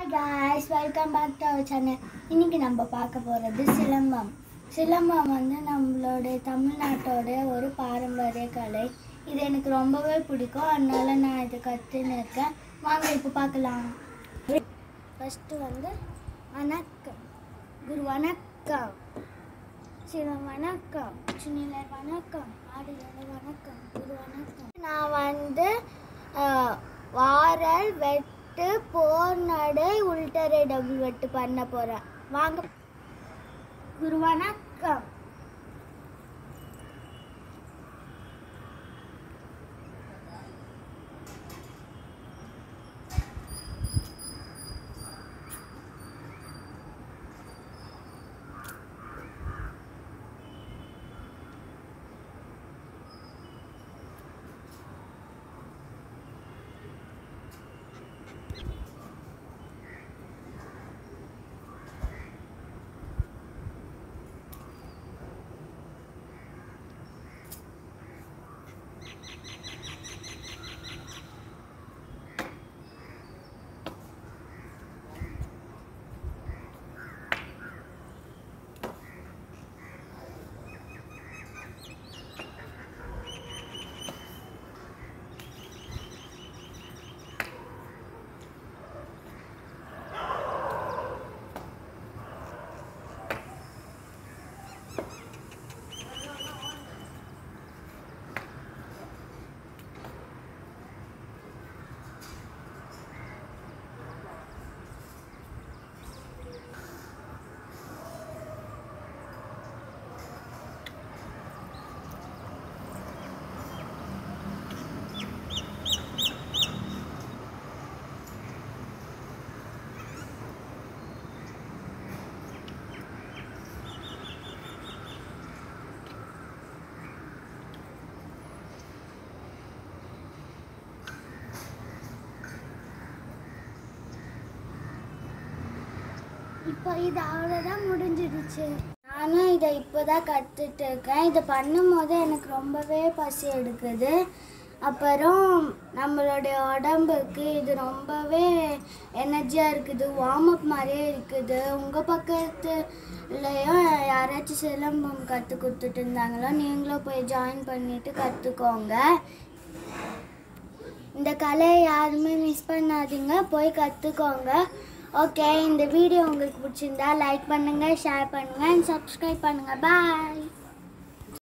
guys welcome back to our channel இன்னைக்கு நம்ம பார்க்க போகிறது சிலம்பம் சிலம்பம் வந்து நம்மளுடைய தமிழ்நாட்டோட ஒரு பாரம்பரிய கலை இது எனக்கு ரொம்பவே பிடிக்கும் அதனால நான் இதை கற்றுன்னு இருக்கேன் வாங்க இப்போ பார்க்கலாம் ஃபஸ்ட்டு வந்து வணக்கம் குரு வணக்கம் சிவம் வணக்கம் சின்னிலர் வணக்கம் ஆடிலர் வணக்கம் குரு வணக்கம் நான் வந்து அஹ், வாரல் வெட்டு போர் நடை உள்டரை டபுள் வெட்டு பண்ண போகிறேன் வாங்க குரு வணக்கம் இப்போ இது அவ்வளோதான் முடிஞ்சிடுச்சு நானும் இதை இப்போ தான் கற்றுட்டு இருக்கேன் இதை பண்ணும்போது எனக்கு ரொம்பவே பசி எடுக்குது அப்புறம் நம்மளுடைய உடம்புக்கு இது ரொம்பவே எனர்ஜியாக இருக்குது வார்ம் அப் மாதிரியே இருக்குது உங்கள் பக்கத்துலையும் யாராச்சும் சிலம்பம் கற்றுக் கொடுத்துட்டு இருந்தாங்களோ நீங்களும் போய் ஜாயின் பண்ணிவிட்டு கற்றுக்கோங்க இந்த கலையை யாருமே மிஸ் பண்ணாதீங்க போய் கற்றுக்கோங்க ஓகே இந்த வீடியோ உங்களுக்கு பிடிச்சிருந்தா லைக் பண்ணுங்கள் ஷேர் பண்ணுங்கள் அண்ட் சப்ஸ்கிரைப் பண்ணுங்கள் பாய்